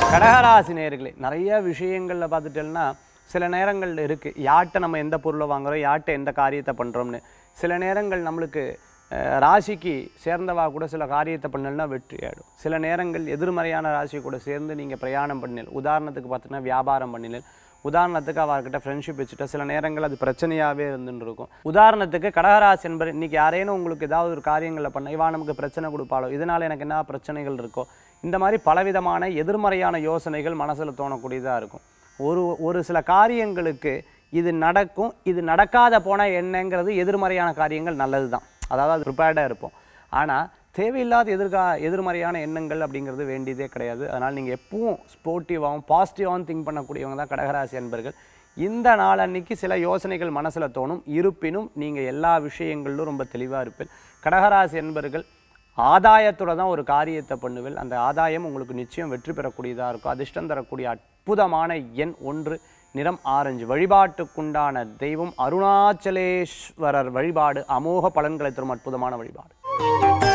கடகராசி நேயர்களே நிறைய விஷயங்களில் பார்த்துட்டேன்னா சில நேரங்கள் இருக்குது யார்கிட்ட நம்ம எந்த பொருளை வாங்குறோம் யார்கிட்ட எந்த காரியத்தை பண்ணுறோம்னு சில நேரங்கள் நம்மளுக்கு அஹ், ராசிக்கு சேர்ந்தவா கூட சில காரியத்தை பண்ணலன்னா வெற்றி ஆயிடும் சில நேரங்கள் எதிர்மறையான ராசி கூட சேர்ந்து நீங்கள் பிரயாணம் பண்ணினல் உதாரணத்துக்கு பார்த்தீங்கன்னா வியாபாரம் பண்ணினல் உதாரணத்துக்கு அவர்கிட்ட ஃப்ரெண்ட்ஷிப் வச்சுட்டா சில நேரங்கள் அது பிரச்சனையாகவே இருந்துன்னு இருக்கும் உதாரணத்துக்கு கடகராசி என்பர் இன்னைக்கு யாரேனும் உங்களுக்கு ஏதாவது ஒரு காரியங்களில் பண்ண இவா நமக்கு பிரச்சனை கொடுப்பாளோ இதனால் எனக்கு என்ன பிரச்சனைகள் இருக்கோ இந்த மாதிரி பலவிதமான எதிர்மறையான யோசனைகள் மனசில் தோணக்கூடியதாக இருக்கும் ஒரு ஒரு சில காரியங்களுக்கு இது நடக்கும் இது நடக்காத போனால் என்னங்கிறது எதிர்மறையான காரியங்கள் நல்லது தான் அதாவது அது ப்ரிப்பேர்டாக இருப்போம் ஆனால் தேவையில்லாத எதிர்கா எதிர்மறையான எண்ணங்கள் அப்படிங்கிறது வேண்டியதே கிடையாது அதனால் நீங்கள் எப்பவும் ஸ்போர்ட்டிவாகவும் பாசிட்டிவாகவும் திங்க் பண்ணக்கூடியவங்க தான் கடகராசி அன்பர்கள் இந்த நாள் அன்னைக்கு சில யோசனைகள் மனசில் தோணும் இருப்பினும் நீங்கள் எல்லா விஷயங்களிலும் ரொம்ப தெளிவாக இருப்பேன் கடகராசி என்பர்கள் ஆதாயத்தோட தான் ஒரு காரியத்தை பண்ணுவேன் அந்த ஆதாயம் உங்களுக்கு நிச்சயம் வெற்றி பெறக்கூடியதாக இருக்கும் அதிர்ஷ்டம் தரக்கூடிய அற்புதமான எண் ஒன்று நிறம் ஆரஞ்சு வழிபாட்டுக்குண்டான தெய்வம் அருணாச்சலேஸ்வரர் வழிபாடு அமோக பலன்களை தரும் அற்புதமான வழிபாடு